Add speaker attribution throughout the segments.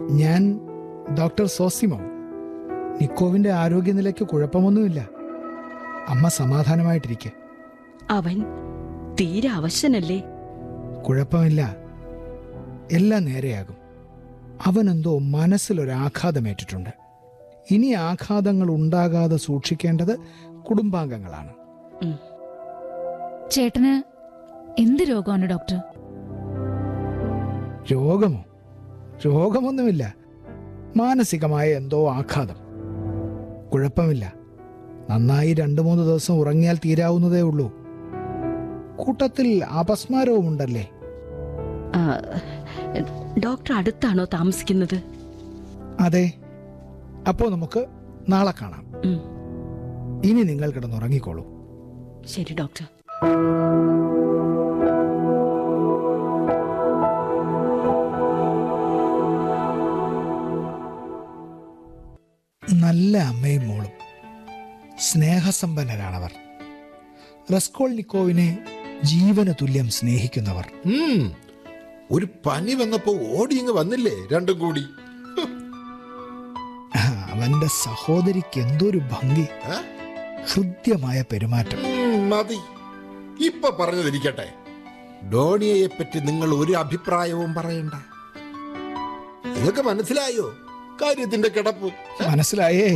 Speaker 1: ഞാൻ doctor Zosimo നിക്കോവിന്റെ ആരോഗ്യനിലയ്ക്ക് കുഴപ്പമൊന്നുമില്ല അമ്മ സമാധാനമായിട്ടിരിക്കെ
Speaker 2: അവൻ തീരെ അവശനല്ലേ
Speaker 1: കുഴപ്പമില്ല എല്ലാം നേരെയാകും അവനെന്തോ മനസ്സിലൊരാഘാതമേറ്റിട്ടുണ്ട് ഇനി ആഘാതങ്ങൾ ഉണ്ടാകാതെ സൂക്ഷിക്കേണ്ടത് കുടുംബാംഗങ്ങളാണ്
Speaker 3: ചേട്ടന് എന്ത് രോഗമാണ് ഡോക്ടർ
Speaker 1: രോഗമോ രോഗമൊന്നുമില്ല മാനസികമായ എന്തോ ആഘാതം കുഴപ്പമില്ല നന്നായി രണ്ടു മൂന്ന് ദിവസം ഉറങ്ങിയാൽ തീരാവുന്നതേ ഉള്ളൂ കൂട്ടത്തിൽ അപസ്മാരവും ഉണ്ടല്ലേ
Speaker 2: ആ, ഡോക്ടർ അടുത്താണോ താമസിക്കുന്നത്
Speaker 1: അതെ അപ്പോ നമുക്ക് നാളെ കാണാം
Speaker 2: ഉം,
Speaker 1: ഇനി നിങ്ങൾ കിടന്നുറങ്ങിക്കോളൂ
Speaker 2: ശരി ഡോക്ടർ
Speaker 1: നല്ല അമ്മയും മോളും സ്നേഹസമ്പന്നരാണവർ റസ്കോൾനിക്കോവിനെ ജീവന തുല്യം സ്നേഹിക്കുന്നവർ
Speaker 4: ഉം. ഒരു പനി വന്നപ്പോ ഓടിയിങ് വന്നില്ലേ രണ്ടും കൂടി
Speaker 1: ആ, അവന്റെ സഹോദരിക്ക് എന്തൊരു ഭംഗി
Speaker 4: ഏ?
Speaker 1: ഹൃദ്യമായ പെരുമാറ്റം
Speaker 4: ഉം, മതി ഇപ്പൊ പറഞ്ഞതിരിക്കട്ടെ ഡോണിയയെ പറ്റി നിങ്ങൾ ഒരു അഭിപ്രായവും പറയണ്ട നിങ്ങൾക്ക് മനസ്സിലായോ കാര്യത്തിന്റെ കിടപ്പ്
Speaker 1: മനസ്സിലായേ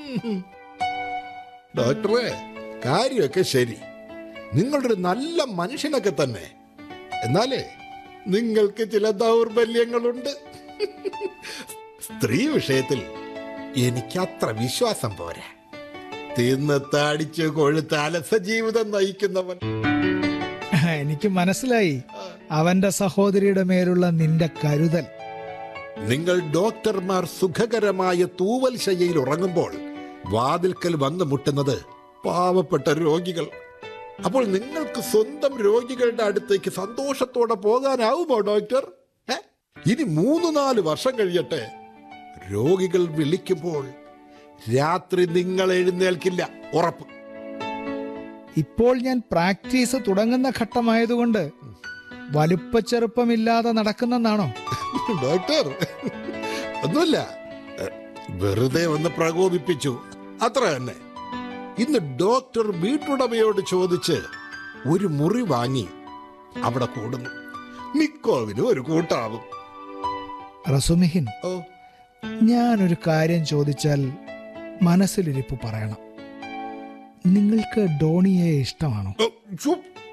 Speaker 4: ഡോക്ടറെ കാര്യമൊക്കെ ശരി നിങ്ങളൊരു നല്ല മനുഷ്യനൊക്കെ തന്നെ എന്നാലേ നിങ്ങൾക്ക് ചില ദൗർബല്യങ്ങളുണ്ട് സ്ത്രീ വിഷയത്തിൽ എനിക്ക് അത്ര വിശ്വാസം പോരാ തിന്ന് താടിച്ച് കൊഴുത്ത് അലസ ജീവിതം നയിക്കുന്നവൻ
Speaker 1: എനിക്ക് മനസ്സിലായി അവന്റെ സഹോദരിയുടെ മേലുള്ള നിന്റെ കരുതൽ
Speaker 4: നിങ്ങൾ ഡോക്ടർമാർ സുഖകരമായ തൂവൽ ശയ്യയിൽ ഉറങ്ങുമ്പോൾ വാതിൽക്കൽ വന്ന് മുട്ടുന്നത് പാവപ്പെട്ട രോഗികൾ അപ്പോൾ നിങ്ങൾക്ക് സ്വന്തം രോഗികളുടെ അടുത്തേക്ക് സന്തോഷത്തോടെ പോകാനാവുമോ ഡോക്ടർ ഏ? ഇനി മൂന്ന് നാല് വർഷം കഴിയട്ടെ രോഗികൾ വിളിക്കുമ്പോൾ രാത്രി നിങ്ങൾ എഴുന്നേൽക്കില്ല ഉറപ്പ്
Speaker 1: ഇപ്പോൾ ഞാൻ പ്രാക്ടീസ് തുടങ്ങുന്ന ഘട്ടമായതുകൊണ്ട് വലുപ്പച്ചെറുപ്പമില്ലാതെ നടക്കുന്നെന്നാണോ
Speaker 4: ഡോക്ടർ ഒന്നുമില്ല എ, വെറുതെ ഒന്ന് പ്രകോപിപ്പിച്ചു അത്ര തന്നെ ഇന്ന് ഡോക്ടർ വീട്ടുടമയോട് ചോദിച്ച് ഒരു മുറി വാങ്ങി അവിടെ കൂടുന്നു നിക്കോവിന് ഒരു കൂട്ടാവും
Speaker 1: റസുമിഹിൻ
Speaker 4: ഓ
Speaker 1: ഞാനൊരു കാര്യം ചോദിച്ചാൽ മനസ്സിലിരിപ്പ് പറയണം നിങ്ങൾക്ക് ഡോണിയെ ഇഷ്ടമാണോ
Speaker 4: ഓ, ഛു.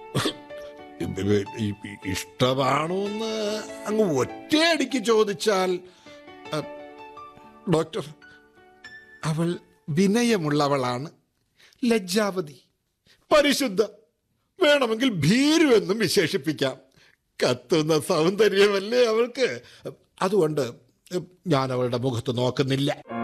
Speaker 4: ഈ- ഈ- ഇഷ്ടമാണോ എന്ന് അങ്ങ് ഒറ്റയടിക്ക് ചോദിച്ചാൽ അ, ഡോക്ടർ അവൾ വിനയമുള്ളവളാണ് ലജ്ജാവതി പരിശുദ്ധ വേണമെങ്കിൽ ഭീരു എന്നും വിശേഷിപ്പിക്കാം കത്തുന്ന സൗന്ദര്യമല്ലേ അവൾക്ക് അതുകൊണ്ട് ഞാൻ അവളുടെ മുഖത്ത് നോക്കുന്നില്ല